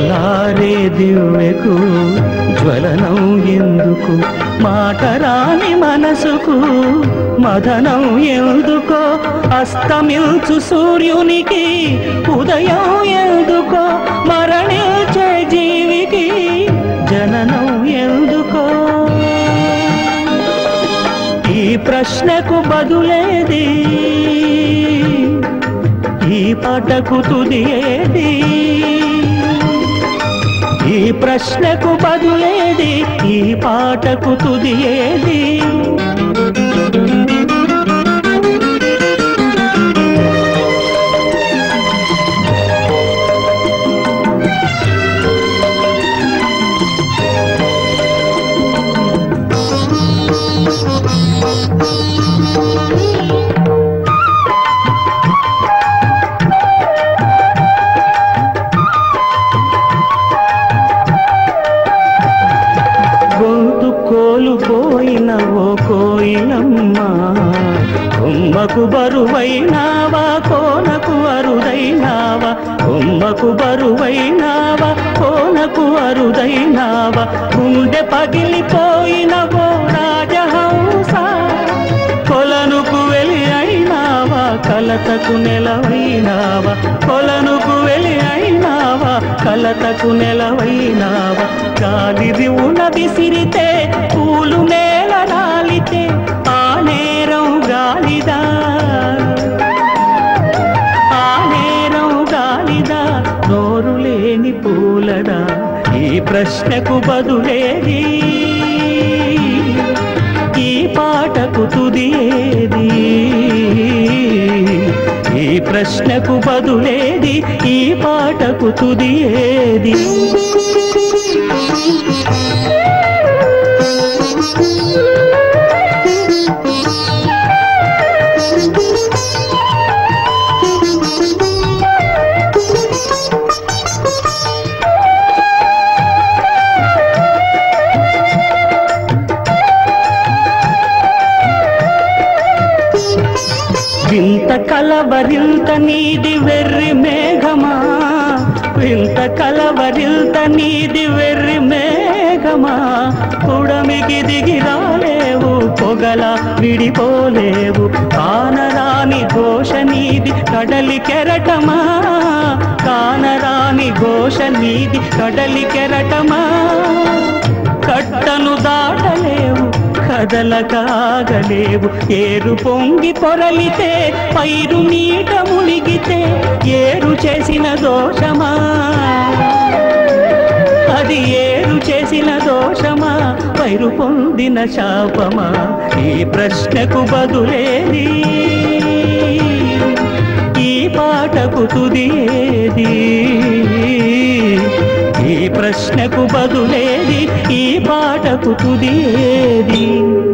చల్లారే దివ్వెకు జ్వలనం ఎందుకు మాట రాని మనసుకు మదనం ఎందుకో అస్తమిల్చు సూర్యునికి ఉదయం ఎందుకో మరణించే జీవికి జననం ఎందుకో ఈ ప్రశ్నకు బదులేది ఈ పాటకు తుది ఏది ఈ ప్రశ్నకు బదులేది ఈ పాటకు తుది ఏది గొంతు కోలుపోయిన ఓ కోయిలమ్మ కొమ్మకు బరువైనావా కోనకు అరుదైనావా కొమ్మకు బరువైనావా కోనకు అరుదైనావా గుండె పగిలిపోయిన ఓ రాజహంస కొలనుకు వెలి అయినావా కలతకు నెలవైనావా కొలనుకు వెలి అయినావా కలతకు నెలవైనావా గాలిది ఉన్న విసిరితే పూలు నేల రాలితే ఆ నేరం గాలిదా ఆ నేరం గాలిదా నోరు లేని పూలదా ఈ ప్రశ్నకు బదులేది ఈ పాటకు తుది ఏది ఈ ప్రశ్నకు బదులేది ఈ పాటకు తుది ఏది వింత కలవరింత నీది వెర్రి మేఘమా వింత కలవరింత నీది వెర్రి మేఘమా పుడమికి దిగి రాలేవు పొగల విడిపోలేవు కానరాని ఘోష నీది కడలి కెరటమా కానరాని ఘోష నీది కడలి కెరటమా కట్టను దాటలేవు కదలకాగలేవు ఏరు పొంగి పొరలితే పైరు నీట మునిగితే ఏరు చేసిన దోషమా అది ఏరు చేసిన దోషమా పైరు పొందిన శాపమా ఈ ప్రశ్నకు బదులేది ఈ పాటకు తుది ఏది ఈ ప్రశ్నకు బదులేది ఈ పాటకు తుది ఏది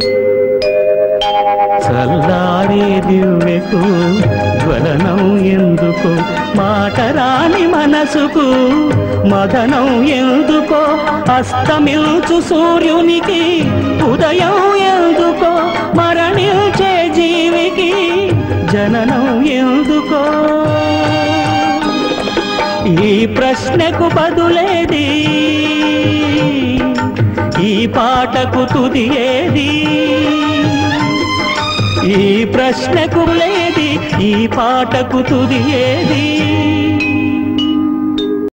చల్లారే దివ్వెకు జ్వలనం ఎందుకు మాట రాని మనసుకు మదనం ఎందుకో అస్తమిల్చు సూర్యునికి ఉదయం ఎందుకో మరణించే జీవికి జననం ఎందుకో ఈ ప్రశ్నకు బదులేది ఈ పాటకు తుది ఏది ఈ ప్రశ్నకు లేది ఈ పాటకు తుది ఏది